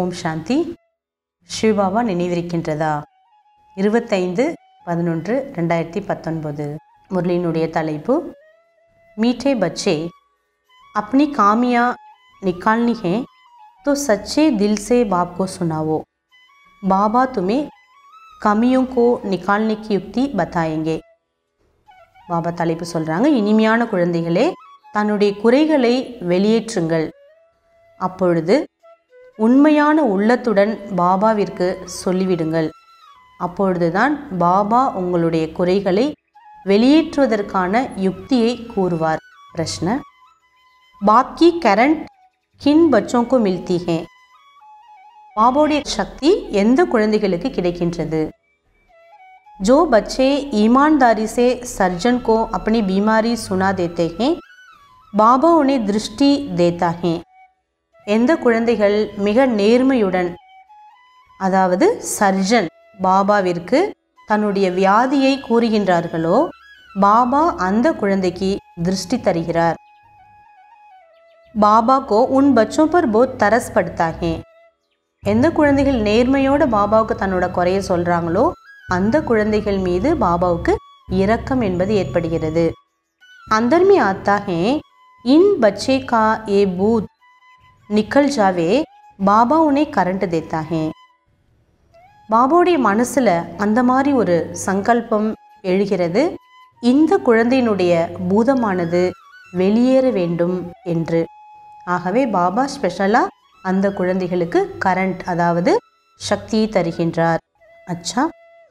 ஓம் சாந்தி சிவபாபா நினைவிருக்கின்றதா இருபத்தைந்து பதினொன்று ரெண்டாயிரத்தி பத்தொன்பது முரளியினுடைய தலைப்பு मीठे बच्चे अपनी कामियाँ निकालनी है तो सच्चे दिल से बाप को सुनाओ बाबा तुम्हें कमियों को निकालने की युक्ति बताएंगे பாபா தலைப்பு சொல்கிறாங்க இனிமையான குழந்தைகளே தன்னுடைய குறைகளை வெளியேற்றுங்கள் அப்பொழுது உண்மையான உள்ளத்துடன் பாபாவிற்கு சொல்லிவிடுங்கள் அப்பொழுதுதான் பாபா உங்களுடைய குறைகளை வெளியேற்றுவதற்கான யுக்தியை கூறுவார் பிரश्न बाप की करंट किन बच्चों को मिलती है பாபாவுடைய சக்தி எந்த குழந்தைகளுக்கு கிடைக்கின்றது जो बच्चे ईमानदारी से सर्जन को अपनी बीमारी सुना देते हैं பாபா உன்னை திருஷ்டி தேத்தா है எந்த குழந்தைகள் மிக நேர்மையுடன் அதாவது சர்ஜன் பாபாவிற்கு தன்னுடைய வியாதியை கூறுகின்றார்களோ பாபா அந்த குழந்தைக்கு திருஷ்டி தருகிறார் பாபா கோ உன் பச்சோं पर बहुत तरस पड़ता है எந்த குழந்தைகள் நேர்மையோட பாபாவுக்கு தன்னோட குறைய சொல்றாங்களோ அந்த குழந்தைகள் மீது பாபாவுக்கு இரக்கம் என்பது ஏற்படுகிறது अंदर में आता है इन बच्चे का ये बूथ निकल जावे பாபா உன்னை கரண்ட் தேத்தா है பாபாவுடைய மனசில் அந்த மாதிரி ஒரு சங்கல்பம் எழுகிறது இந்த குழந்தையினுடைய பூதமானது வெளியேற வேண்டும் என்று ஆகவே பாபா ஸ்பெஷலாக அந்த குழந்தைகளுக்கு கரண்ட் அதாவது சக்தியை தருகின்றார் அச்சா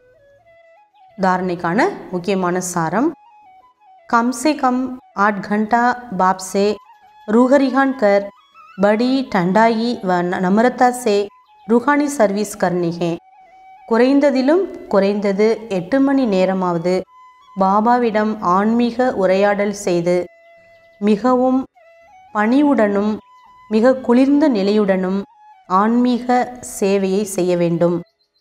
தாரணைக்கான முக்கியமான சாரம் कम से कम आठ घंटा बाप से रूहरिहान कर बड़ी ठंडाई व नम्रता से रूहानी सर्विस करनी है குறைந்ததிலும் குறைந்தது எட்டு மணி நேரமாவது பாபாவிடம் ஆன்மீக உரையாடல் செய்து மிகவும் பணிவுடனும் மிக குளிர்ந்த நிலையுடனும் ஆன்மீக சேவையை செய்ய வேண்டும்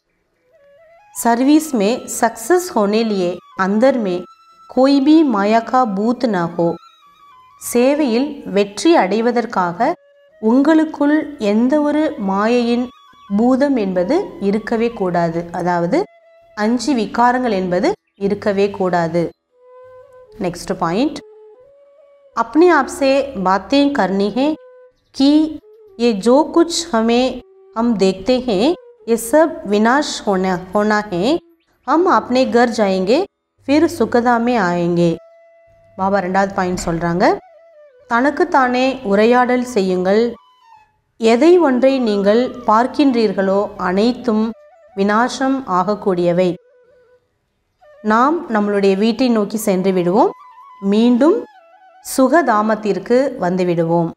सर्विस में सक्सेस होने लिए अंदर में कोई भी माया का பூத் ना हो சேவையில் வெற்றி அடைவதற்காக உங்களுக்குள் எந்த ஒரு மாயையின் பூதம் என்பது இருக்கவே கூடாது அதாவது அஞ்சு விகாரங்கள் என்பது இருக்கவே கூடாது नेक्स्ट पॉइंट अपने आप से बातें करनी है कि ये जो कुछ हमें हम देखते हैं ये सब विनाश होना होना है हम अपने घर जाएंगे फिर சுகதாமே ஆயேங்கே பாபா ரெண்டாவது பாயிண்ட் சொல்கிறாங்க தனக்குத்தானே உரையாடல் செய்யுங்கள் எதை ஒன்றை நீங்கள் பார்க்கின்றீர்களோ அனைத்தும் வினாசம் ஆகக்கூடியவை நாம் நம்மளுடைய வீட்டை நோக்கி சென்று விடுவோம் மீண்டும் சுகதாமத்திற்கு வந்து விடுவோம்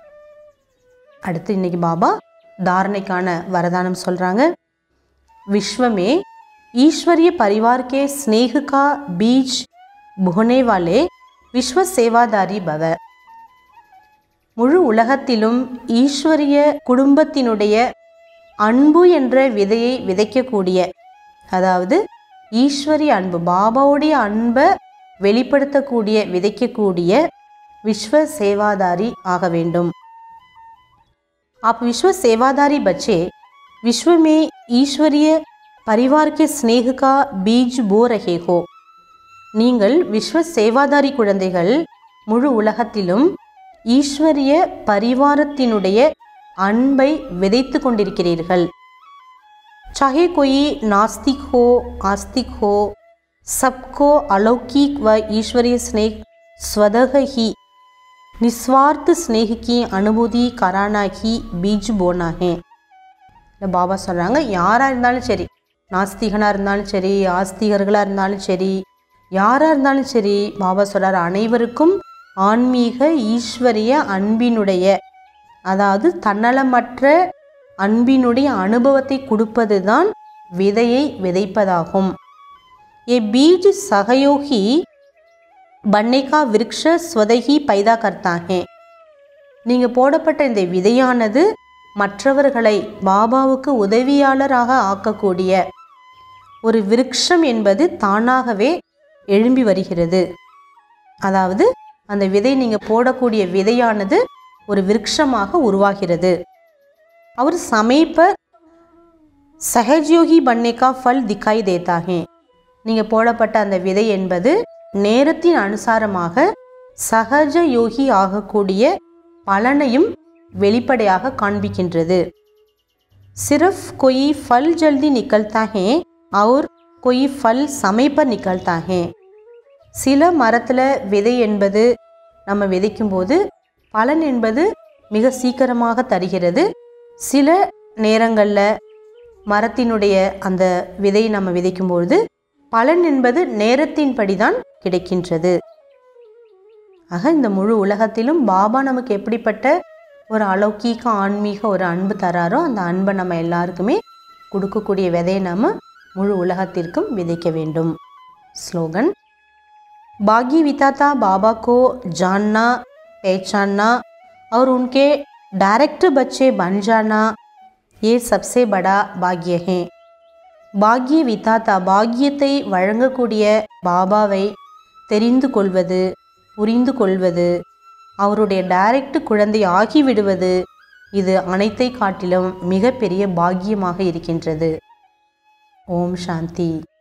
அடுத்து இன்னைக்கு பாபா தாரணைக்கான வரதானம் சொல்கிறாங்க विश्व ईश्वरीय परिवार के स्नेह का बीज बोने वाले விஸ்வ சேவாதாரி பவ முழு உலகத்திலும் ஈஸ்வரிய குடும்பத்தினுடைய அன்பு என்ற விதையை விதைக்கக்கூடிய அதாவது ஈஸ்வரிய அன்பு பாபாவுடைய அன்பை வெளிப்படுத்தக்கூடிய விதைக்கக்கூடிய விஸ்வ சேவாதாரி ஆக வேண்டும் आप विश्व सेवादारी बच्चे विश्व में ईश्वरीय परिवार के स्नेह का बीज बो रहे हो நீங்கள் விஸ்வ சேவாதாரி குழந்தைகள் முழு உலகத்திலும் ஈஸ்வரிய பரிவாரத்தினுடைய அன்பை விதைத்து கொண்டிருக்கிறீர்கள் चाहे कोई नास्तिक हो आस्तिक हो सबको अलौकिक व ईश्वरीय स्नेह स्वतः ही निस्वार्थ स्नेह की अनुभूति कराना ही बीज बोना है இல்லை பாபா சொல்கிறாங்க யாராக இருந்தாலும் சரி நாஸ்திகனாக இருந்தாலும் சரி ஆஸ்திகர்களாக இருந்தாலும் சரி யாராக இருந்தாலும் சரி பாபா சொல்கிறார் அனைவருக்கும் ஆன்மீக ஈஸ்வரிய அன்பினுடைய அதாவது தன்னலமற்ற அன்பினுடைய அனுபவத்தை கொடுப்பது தான் விதையை விதைப்பதாகும் ஏ பீஜ் சகயோகி बनने का விருக்ஷ ஸ்வதகி பைதா கர்த்தாங்க நீங்கள் போடப்பட்ட இந்த விதையானது மற்றவர்களை பாபாவுக்கு உதவியாளராக ஆக்கக்கூடிய ஒரு விருட்சம் என்பது தானாகவே எழும்பி வருகிறது அதாவது அந்த விதை நீங்கள் போடக்கூடிய விதையானது ஒரு விருட்சமாக உருவாகிறது और समय पर सहजयोगी बनने का फल दिखाई देता है நீங்கள் போடப்பட்ட அந்த விதை என்பது நேரத்தின் அனுசாரமாக சகஜ யோகி ஆகக்கூடிய பலனையும் வெளிப்படையாக காண்பிக்கின்றது सिर्फ कोई फल जल्दी निकलता है और कोई फल समय पर निकलता है சில மரத்தில் விதை என்பது நம்ம விதைக்கும்போது பலன் என்பது மிக சீக்கிரமாக தருகிறது சில நேரங்களில் மரத்தினுடைய அந்த விதை நம்ம விதைக்கும்பொழுது பலன் என்பது நேரத்தின்படி தான் கிடைக்கின்றது ஆக இந்த முழு உலகத்திலும் பாபா நமக்கு எப்படிப்பட்ட ஒரு அலௌகீக ஆன்மீக ஒரு அன்பு தராரோ அந்த அன்பை நம்ம எல்லாருக்குமே கொடுக்கக்கூடிய விதையை நம்ம முழு உலகத்திற்கும் விதைக்க வேண்டும் ஸ்லோகன் बागी विताता बाबा को जानना पहचानना और उनके डायरेक्ट बच्चे बन जाना ये सबसे बड़ा भाग्य है பாக்கிய விதாத்தா பாக்கியத்தை வழங்கக்கூடிய பாபாவை தெரிந்து கொள்வது புரிந்து கொள்வது அவருடைய டைரக்ட் குழந்தை ஆகிவிடுவது இது அனைத்தை காட்டிலும் மிகப்பெரிய பாக்கியமாக இருக்கின்றது ஓம் சாந்தி